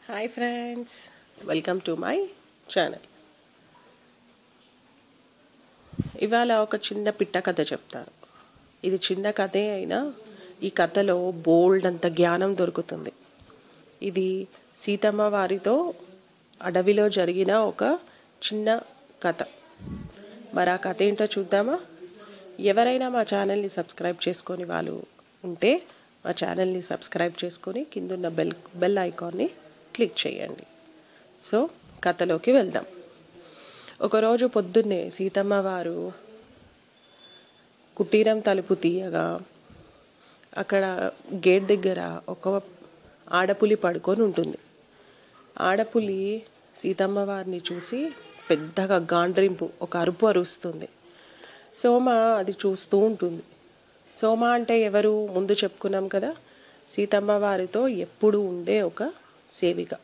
hi friends welcome to my channel ఇవాళ ఒక చిన్న పిట్ట కథ చెప్తాను ఇది చిన్న కథే అయినా ఈ కథలో బోల్డ్ అంత జ్ఞానం దొరుకుతుంది ఇది సీతమ్మ వారితో అడవిలో జరిగిన ఒక చిన్న కథ మరి ఆ కథ ఏంటో చూద్దామా ఎవరైనా మా ఛానల్ని సబ్స్క్రైబ్ చేసుకొని వాళ్ళు ఉంటే మా ఛానల్ని సబ్స్క్రైబ్ చేసుకొని కిందున్న బెల్ బెల్ ఐకాన్ని క్లిక్ చేయండి సో కథలోకి వెళ్దాం ఒకరోజు పొద్దున్నే సీతమ్మ వారు కుటీరం తలుపు తీయగా అక్కడ గేట్ దగ్గర ఒక ఆడపులి పడుకొని ఉంటుంది ఆడపులి సీతమ్మ వారిని చూసి పెద్దగా గాండ్రింపు ఒక అరుపు అరుస్తుంది సోమ అది చూస్తూ ఉంటుంది సోమ అంటే ఎవరు ముందు చెప్పుకున్నాం కదా సీతమ్మ వారితో ఎప్పుడు ఉండే ఒక సేవిక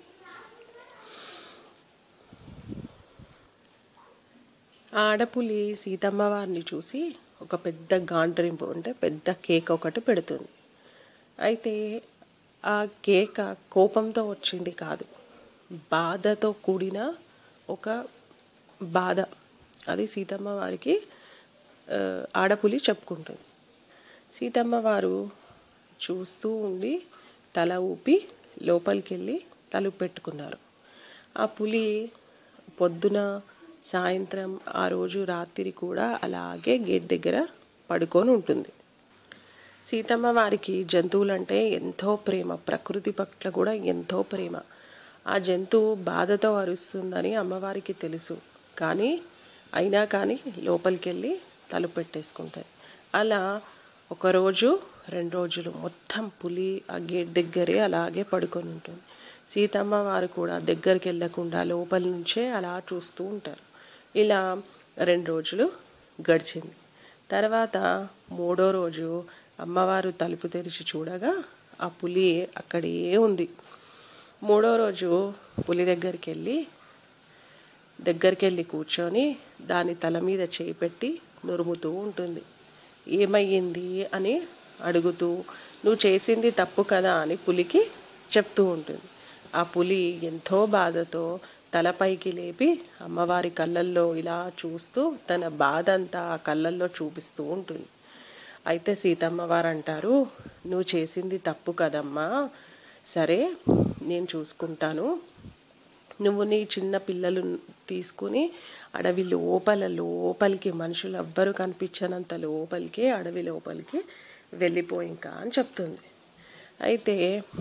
ఆ ఆడపులి సీతమ్మ వారిని చూసి ఒక పెద్ద గాండ్రింపు అంటే పెద్ద కేక్ ఒకటి పెడుతుంది అయితే ఆ కేక కోపంతో వచ్చింది కాదు బాధతో కూడిన ఒక బాధ అది సీతమ్మ వారికి ఆ, ఆడపులి చెప్పుకుంటుంది సీతమ్మ వారు చూస్తూ ఉండి తల ఊపి లోపలికి వెళ్ళి తలుపు పెట్టుకున్నారు ఆ పులి పొద్దున సాయంత్రం ఆ రోజు రాత్రి కూడా అలాగే గేట్ దగ్గర పడుకొని ఉంటుంది సీతమ్మ వారికి జంతువులంటే ఎంతో ప్రేమ ప్రకృతి పట్ల కూడా ఎంతో ప్రేమ ఆ జంతువు బాధతో అరుస్తుందని అమ్మవారికి తెలుసు కానీ అయినా కానీ లోపలికి వెళ్ళి తలుపు పెట్టేసుకుంటుంది అలా ఒకరోజు రెండు రోజులు మొత్తం పులి ఆ గేట్ దగ్గరే అలాగే పడుకొని ఉంటుంది సీతమ్మ వారు కూడా దగ్గరికి వెళ్ళకుండా లోపల నుంచే అలా చూస్తూ ఉంటారు ఇలా రెండు రోజులు గడిచింది తర్వాత మూడో రోజు అమ్మవారు తలుపు తెరిచి చూడగా ఆ పులి అక్కడే ఉంది మూడో రోజు పులి దగ్గరికి వెళ్ళి దగ్గరికి వెళ్ళి కూర్చొని దాని తల మీద చేయి పెట్టి నురుముతూ ఉంటుంది ఏమయ్యింది అని అడుగుతూ నువ్వు చేసింది తప్పు కదా అని పులికి చెప్తూ ఉంటుంది ఆ పులి ఎంతో బాధతో తలపైకి లేపి అమ్మవారి కళ్ళల్లో ఇలా చూస్తూ తన బాధ అంతా ఆ కళ్ళల్లో చూపిస్తూ ఉంటుంది అయితే సీతమ్మ వారు అంటారు నువ్వు చేసింది తప్పు కదమ్మా సరే నేను చూసుకుంటాను నువ్వు నీ చిన్న పిల్లలు తీసుకుని అడవి లోపల లోపలికి మనుషులు ఎవ్వరు కనిపించనంత లోపలికి అడవి లోపలికి వెళ్ళిపో ఇంకా అని చెప్తుంది అయితే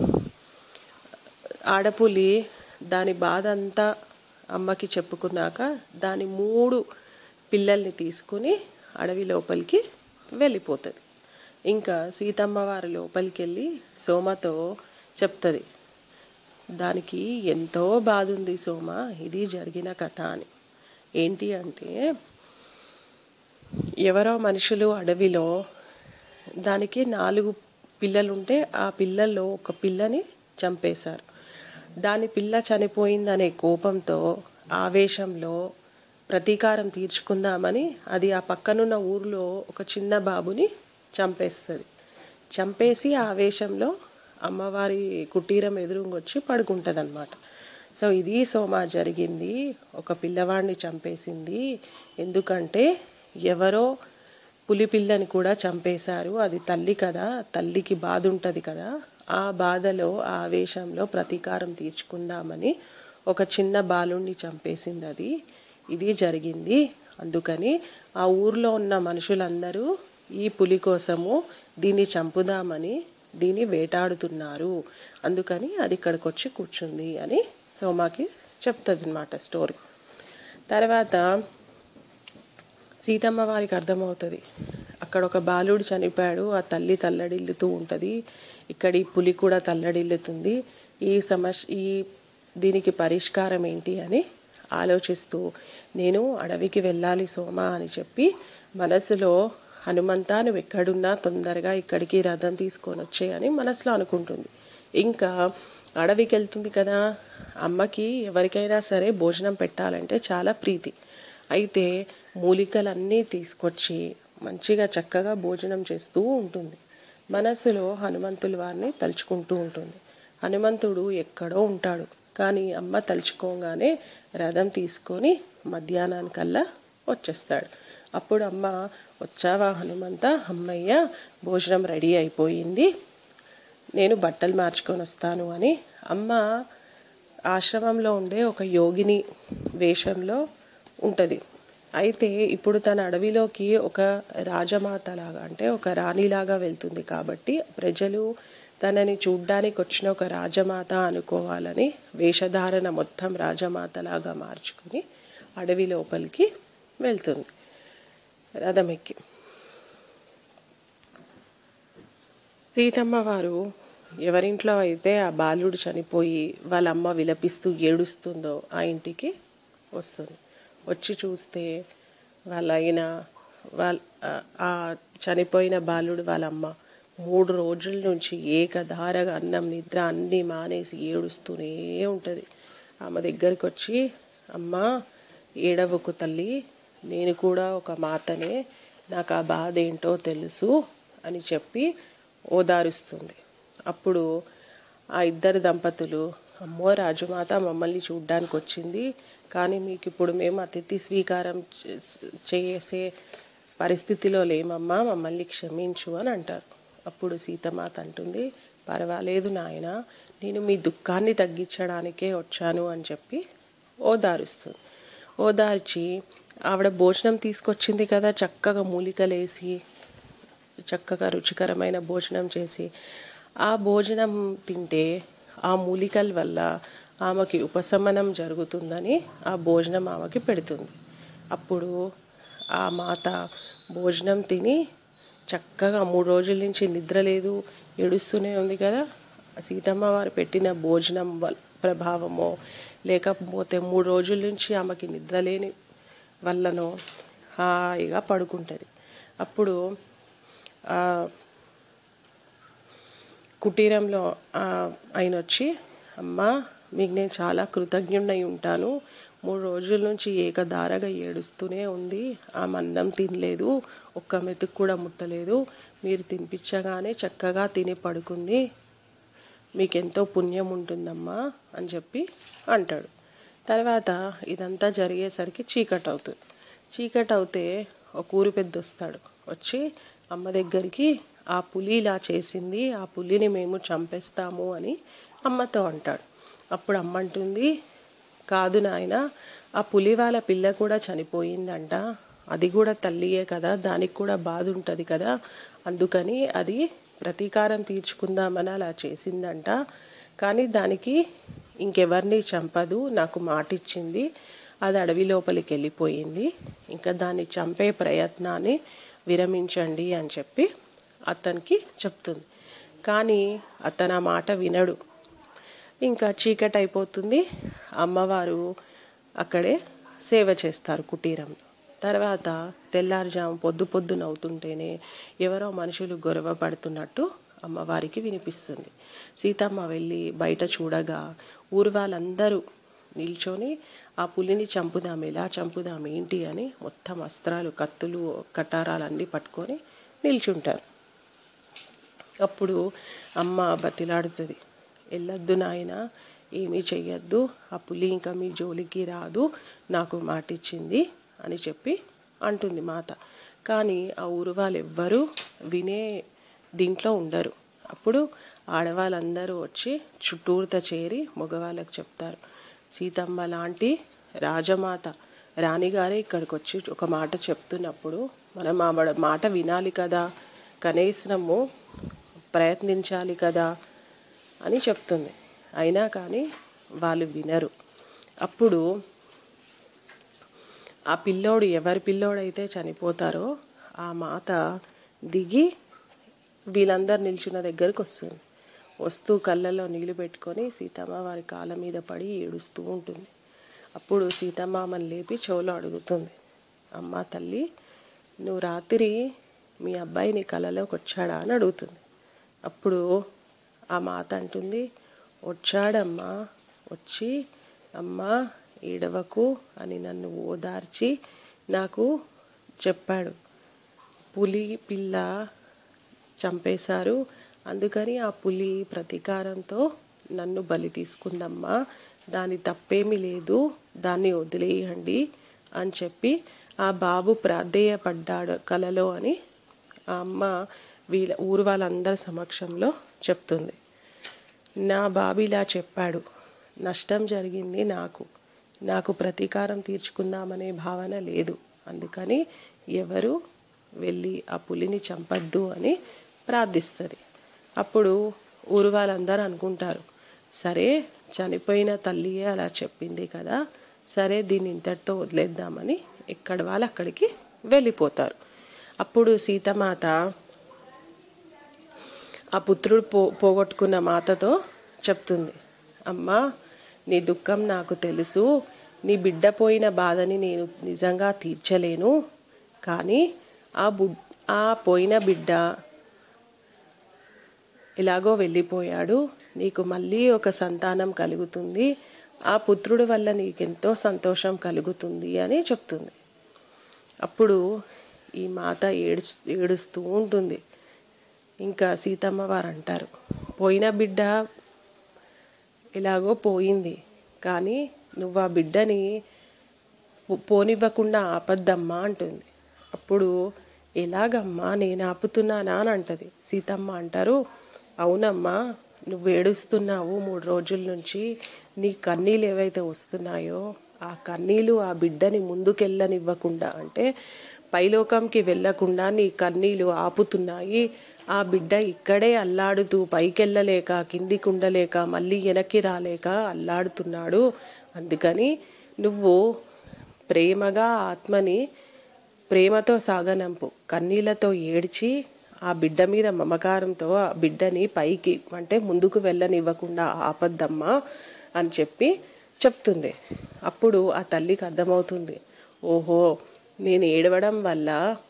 ఆడపులి దాని బాధ అంతా అమ్మకి చెప్పుకున్నాక దాని మూడు పిల్లల్ని తీసుకుని అడవి లోపలికి వెళ్ళిపోతుంది ఇంకా సీతమ్మ వారి లోపలికి వెళ్ళి సోమతో చెప్తుంది దానికి ఎంతో బాధ ఉంది సోమ ఇది జరిగిన కథ అని ఏంటి అంటే ఎవరో మనుషులు అడవిలో దానికి నాలుగు పిల్లలుంటే ఆ పిల్లల్లో ఒక పిల్లని చంపేశారు దాని పిల్ల చనిపోయిందనే కోపంతో ఆవేశంలో ప్రతీకారం తీర్చుకుందామని అది ఆ పక్కనున్న ఊర్లో ఒక చిన్న బాబుని చంపేస్తుంది చంపేసి ఆ ఆవేశంలో అమ్మవారి కుటీరం ఎదురుంగొచ్చి పడుకుంటుంది అనమాట సో ఇది సోమ జరిగింది ఒక పిల్లవాడిని చంపేసింది ఎందుకంటే ఎవరో పులి పిల్లని కూడా చంపేశారు అది తల్లి కదా తల్లికి బాధ ఉంటుంది కదా ఆ బాధలో ఆ ఆవేశంలో ప్రతీకారం తీర్చుకుందామని ఒక చిన్న బాలుణ్ణి చంపేసింది అది ఇది జరిగింది అందుకని ఆ ఊర్లో ఉన్న మనుషులందరూ ఈ పులి కోసము దీన్ని చంపుదామని దీన్ని వేటాడుతున్నారు అందుకని అది ఇక్కడికి వచ్చి కూర్చుంది అని సోమాకి చెప్తుంది అనమాట స్టోరీ తర్వాత సీతమ్మ వారికి అర్థమవుతుంది అక్కడ ఒక బాలుడు చనిపోయాడు ఆ తల్లి తల్లడిల్లుతూ ఉంటుంది ఇక్కడ ఈ పులి కూడా తల్లడిల్లుతుంది ఈ సమస్య ఈ దీనికి పరిష్కారం ఏంటి అని ఆలోచిస్తూ నేను అడవికి వెళ్ళాలి సోమ అని చెప్పి మనసులో హనుమంతా నువ్వు ఎక్కడున్నా తొందరగా ఇక్కడికి రథం తీసుకొని వచ్చేయని మనసులో అనుకుంటుంది ఇంకా అడవికి వెళ్తుంది కదా అమ్మకి ఎవరికైనా సరే భోజనం పెట్టాలంటే చాలా ప్రీతి అయితే మూలికలన్నీ తీసుకొచ్చి మంచిగా చక్కగా భోజనం చేస్తూ ఉంటుంది మనసులో హనుమంతుల వారిని తలుచుకుంటూ ఉంటుంది హనుమంతుడు ఎక్కడో ఉంటాడు కానీ అమ్మ తలుచుకోగానే రథం తీసుకొని మధ్యాహ్నానికల్లా వచ్చేస్తాడు అప్పుడు అమ్మ వచ్చావా హనుమంత అమ్మయ్య భోజనం రెడీ అయిపోయింది నేను బట్టలు మార్చుకొని వస్తాను అని అమ్మ ఆశ్రమంలో ఉండే ఒక యోగిని వేషంలో ఉంటుంది అయితే ఇప్పుడు తన అడవిలోకి ఒక రాజమాతలాగా అంటే ఒక రాణిలాగా వెళ్తుంది కాబట్టి ప్రజలు తనని చూడ్డానికి వచ్చిన ఒక రాజమాత అనుకోవాలని వేషధారణ మొత్తం రాజమాతలాగా మార్చుకుని అడవి లోపలికి వెళ్తుంది రథం ఎక్కి సీతమ్మ వారు ఎవరింట్లో అయితే ఆ బాలుడు చనిపోయి వాళ్ళ అమ్మ విలపిస్తూ ఏడుస్తుందో ఆ ఇంటికి వస్తుంది వచ్చి చూస్తే వాళ్ళ ఆయన వాళ్ళ ఆ చనిపోయిన బాలుడు వాళ్ళ అమ్మ మూడు రోజుల నుంచి ఏకధారగా అన్నం నిద్ర అన్నీ మానేసి ఏడుస్తూనే ఉంటుంది ఆమె దగ్గరికి వచ్చి అమ్మ ఏడవకు తల్లి నేను కూడా ఒక మాతనే నాకు ఆ బాధ ఏంటో తెలుసు అని చెప్పి ఓదారుస్తుంది అప్పుడు ఆ ఇద్దరు దంపతులు అమ్మో రాజుమాత మమ్మల్ని చూడ్డానికి వచ్చింది కానీ మీకు ఇప్పుడు మేము అతిథి స్వీకారం చే- చేసే పరిస్థితిలో లేమమ్మా మమ్మల్ని క్షమించు అని అంటారు అప్పుడు సీతమాత అంటుంది పర్వాలేదు నాయన నేను మీ దుఃఖాన్ని తగ్గించడానికే వచ్చాను అని చెప్పి ఓదారుస్తుంది ఓదార్చి ఆవిడ భోజనం తీసుకొచ్చింది కదా చక్కగా మూలికలేసి చక్కగా రుచికరమైన భోజనం చేసి ఆ భోజనం తింటే ఆ మూలికల వల్ల ఆమెకి ఉపశమనం జరుగుతుందని ఆ భోజనం ఆమెకి పెడుతుంది అప్పుడు ఆ మాత భోజనం తిని చక్కగా మూడు రోజుల నుంచి నిద్ర లేదు ఏడుస్తూనే ఉంది కదా సీతమ్మ వారు పెట్టిన భోజనం వల్ ప్రభావమో లేకపోతే మూడు రోజుల నుంచి ఆమెకి నిద్ర లేని వల్లనో హాయిగా పడుకుంటుంది అప్పుడు ఆ కుటీరంలో ఆ, ఆయన వచ్చి అమ్మా మీకు నేను చాలా కృతజ్ఞుడై ఉంటాను మూడు రోజుల నుంచి ఏకధారగా ఏడుస్తూనే ఉంది ఆ మందం తినలేదు ఒక్క మెతుకు కూడా ముట్టలేదు మీరు తినిపించగానే చక్కగా తిని పడుకుంది మీకెంతో పుణ్యం ఉంటుందమ్మా అని చెప్పి అంటాడు తర్వాత ఇదంతా జరిగేసరికి చీకటి అవుతుంది చీకటి అవుతే ఒక ఊరు పెద్ద వస్తాడు వచ్చి అమ్మ దగ్గరికి ఆ పులి ఇలా చేసింది ఆ పులిని మేము చంపేస్తాము అని అమ్మతో అంటాడు అప్పుడు అమ్మ అంటుంది కాదు నాయన ఆ పులి వాళ్ళ పిల్ల కూడా చనిపోయిందంట అది కూడా తల్లియే కదా దానికి కూడా బాధ ఉంటుంది కదా అందుకని అది ప్రతీకారం తీర్చుకుందామని అలా చేసిందంట కానీ దానికి ఇంకెవరిని చంపదు నాకు మాట ఇచ్చింది అది అడవి లోపలికి వెళ్ళిపోయింది ఇంకా దాన్ని చంపే ప్రయత్నాన్ని విరమించండి అని చెప్పి అతనికి చెప్తుంది కానీ అతను ఆ మాట వినడు ఇంకా చీకటి అయిపోతుంది అమ్మవారు అక్కడే సేవ చేస్తారు కుటీరంలో తర్వాత తెల్లారుజాము పొద్దు పొద్దున అవుతుంటేనే ఎవరో మనుషులు గొడవ పడుతున్నట్టు అమ్మవారికి వినిపిస్తుంది సీతమ్మ వెళ్ళి బయట చూడగా ఊరు వాళ్ళందరూ నిల్చొని ఆ పులిని చంపుదాం ఎలా చంపుదాం ఏంటి అని మొత్తం అస్త్రాలు కత్తులు కటారాలు అన్నీ పట్టుకొని నిల్చుంటారు అప్పుడు అమ్మ బతిలాడుతుంది వెళ్ళొద్దు నాయన ఏమీ చెయ్యొద్దు ఆ పులి ఇంకా మీ జోలికి రాదు నాకు మాట ఇచ్చింది అని చెప్పి అంటుంది మాత కానీ ఆ ఊరు వాళ్ళు ఎవ్వరూ వినే దీంట్లో ఉండరు అప్పుడు ఆడవాళ్ళందరూ వచ్చి చుట్టూరుత చేరి మగవాళ్ళకి చెప్తారు సీతమ్మ లాంటి రాజమాత రాణిగారే ఇక్కడికి వచ్చి ఒక మాట చెప్తున్నప్పుడు మనం ఆవిడ మాట వినాలి కదా కనీసము ప్రయత్నించాలి కదా అని చెప్తుంది అయినా కానీ వాళ్ళు వినరు అప్పుడు ఆ పిల్లోడు ఎవరి పిల్లోడైతే చనిపోతారో ఆ మాత దిగి వీళ్ళందరు నిల్చున్న దగ్గరికి వస్తుంది వస్తూ కళ్ళల్లో నీళ్లు పెట్టుకొని సీతమ్మ వారి కాళ్ళ మీద పడి ఏడుస్తూ ఉంటుంది అప్పుడు సీతమ్మ ఆమెను లేపి చెవులో అడుగుతుంది అమ్మ తల్లి నువ్వు రాత్రి మీ అబ్బాయి నీ కళ్ళలోకి వచ్చాడా అని అడుగుతుంది అప్పుడు ఆ మాత అంటుంది వచ్చాడమ్మా వచ్చి అమ్మా ఏడవకు అని నన్ను ఓదార్చి నాకు చెప్పాడు పులి పిల్ల చంపేశారు అందుకని ఆ పులి ప్రతీకారంతో నన్ను బలి తీసుకుందమ్మా దాని తప్పేమీ లేదు దాన్ని వదిలేయండి అని చెప్పి ఆ బాబు ప్రాధేయపడ్డాడు కలలో అని ఆ అమ్మ వీళ్ళ ఊరు వాళ్ళందరి సమక్షంలో చెప్తుంది నా బాబు ఇలా చెప్పాడు నష్టం జరిగింది నాకు నాకు ప్రతీకారం తీర్చుకుందామనే భావన లేదు అందుకని ఎవరు వెళ్ళి ఆ పులిని చంపద్దు అని ప్రార్థిస్తుంది అప్పుడు ఊరు వాళ్ళందరూ అనుకుంటారు సరే చనిపోయిన తల్లియే అలా చెప్పింది కదా సరే దీన్ని ఇంతటితో వదిలేద్దామని ఎక్కడ వాళ్ళు అక్కడికి వెళ్ళిపోతారు అప్పుడు సీతమాత ఆ పుత్రుడు పో పోగొట్టుకున్న మాతతో చెప్తుంది అమ్మా నీ దుఃఖం నాకు తెలుసు నీ బిడ్డ పోయిన బాధని నేను నిజంగా తీర్చలేను కానీ ఆ బు ఆ పోయిన బిడ్డ ఎలాగో వెళ్ళిపోయాడు నీకు మళ్ళీ ఒక సంతానం కలుగుతుంది ఆ పుత్రుడి వల్ల నీకెంతో సంతోషం కలుగుతుంది అని చెప్తుంది అప్పుడు ఈ మాత ఏడు ఏడుస్తూ ఉంటుంది ఇంకా సీతమ్మ వారు అంటారు పోయిన బిడ్డ ఎలాగో పోయింది కానీ నువ్వు ఆ బిడ్డని పో- పోనివ్వకుండా ఆపద్దమ్మా అంటుంది అప్పుడు ఎలాగమ్మా నేను ఆపుతున్నానా అని అంటది సీతమ్మ అంటారు అవునమ్మా నువ్వు ఏడుస్తున్నావు మూడు రోజుల నుంచి నీ కన్నీళ్ళు ఏవైతే వస్తున్నాయో ఆ కన్నీళ్ళు ఆ బిడ్డని ముందుకెళ్ళనివ్వకుండా అంటే పైలోకంకి వెళ్ళకుండా నీ కన్నీళ్ళు ఆపుతున్నాయి ఆ బిడ్డ ఇక్కడే అల్లాడుతూ పైకెళ్ళలేక కిందికి ఉండలేక మళ్ళీ వెనక్కి రాలేక అల్లాడుతున్నాడు అందుకని నువ్వు ప్రేమగా ఆత్మని ప్రేమతో సాగనంపు కన్నీళ్లతో ఏడ్చి ఆ బిడ్డ మీద మమకారంతో ఆ బిడ్డని పైకి అంటే ముందుకు వెళ్ళనివ్వకుండా ఆపద్దమ్మా అని చెప్పి చెప్తుంది అప్పుడు ఆ తల్లికి అర్థమవుతుంది ఓహో నేను ఏడవడం వల్ల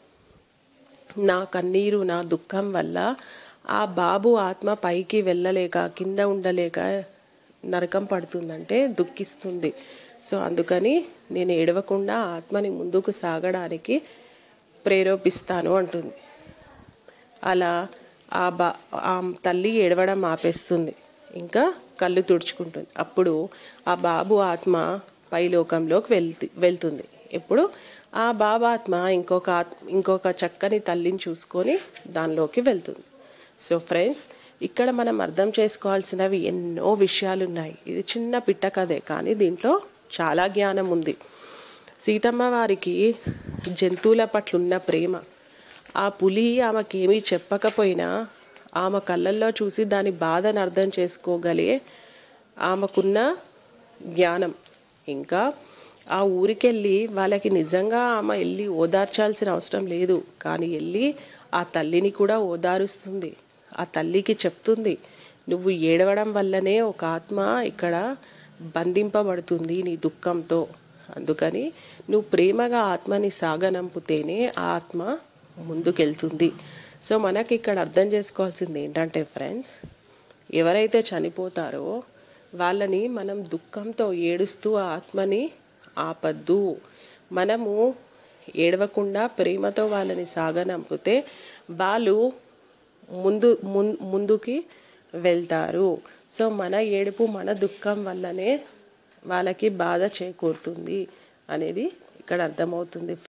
నా కన్నీరు నా దుఃఖం వల్ల ఆ బాబు ఆత్మ పైకి వెళ్ళలేక కింద ఉండలేక నరకం పడుతుందంటే దుఃఖిస్తుంది సో అందుకని నేను ఏడవకుండా ఆత్మని ముందుకు సాగడానికి ప్రేరేపిస్తాను అంటుంది అలా ఆ బా ఆ తల్లి ఏడవడం ఆపేస్తుంది ఇంకా కళ్ళు తుడుచుకుంటుంది అప్పుడు ఆ బాబు ఆత్మ పైలోకంలోకి వెళ్తు వెళ్తుంది ఎప్పుడు ఆ బాబు ఆత్మ ఇంకొక ఆత్- ఇంకొక చక్కని తల్లిని చూసుకొని దానిలోకి వెళ్తుంది సో ఫ్రెండ్స్ ఇక్కడ మనం అర్థం చేసుకోవాల్సినవి ఎన్నో విషయాలు ఉన్నాయి ఇది చిన్న పిట్ట కథే కానీ దీంట్లో చాలా జ్ఞానం ఉంది సీతమ్మ వారికి జంతువుల పట్ల ఉన్న ప్రేమ ఆ పులి ఆమెకేమీ చెప్పకపోయినా ఆమె కళ్ళల్లో చూసి దాని బాధను అర్థం చేసుకోగలిగే ఆమెకున్న జ్ఞానం ఇంకా ఆ ఊరికెళ్ళి వాళ్ళకి నిజంగా ఆమె వెళ్ళి ఓదార్చాల్సిన అవసరం లేదు కానీ వెళ్ళి ఆ తల్లిని కూడా ఓదారుస్తుంది ఆ తల్లికి చెప్తుంది నువ్వు ఏడవడం వల్లనే ఒక ఆత్మ ఇక్కడ బంధింపబడుతుంది నీ దుఃఖంతో అందుకని నువ్వు ప్రేమగా ఆత్మని సాగనంపితేనే ఆ ఆత్మ ముందుకెళ్తుంది సో మనకి ఇక్కడ అర్థం చేసుకోవాల్సింది ఏంటంటే ఫ్రెండ్స్ ఎవరైతే చనిపోతారో వాళ్ళని మనం దుఃఖంతో ఏడుస్తూ ఆ ఆత్మని ఆపద్దు మనము ఏడవకుండా ప్రేమతో వాళ్ళని సాగనంపితే వాళ్ళు ముందు ముం- ముందుకి వెళ్తారు సో మన ఏడుపు మన దుఃఖం వల్లనే వాళ్ళకి బాధ చేకూరుతుంది అనేది ఇక్కడ అర్థమవుతుంది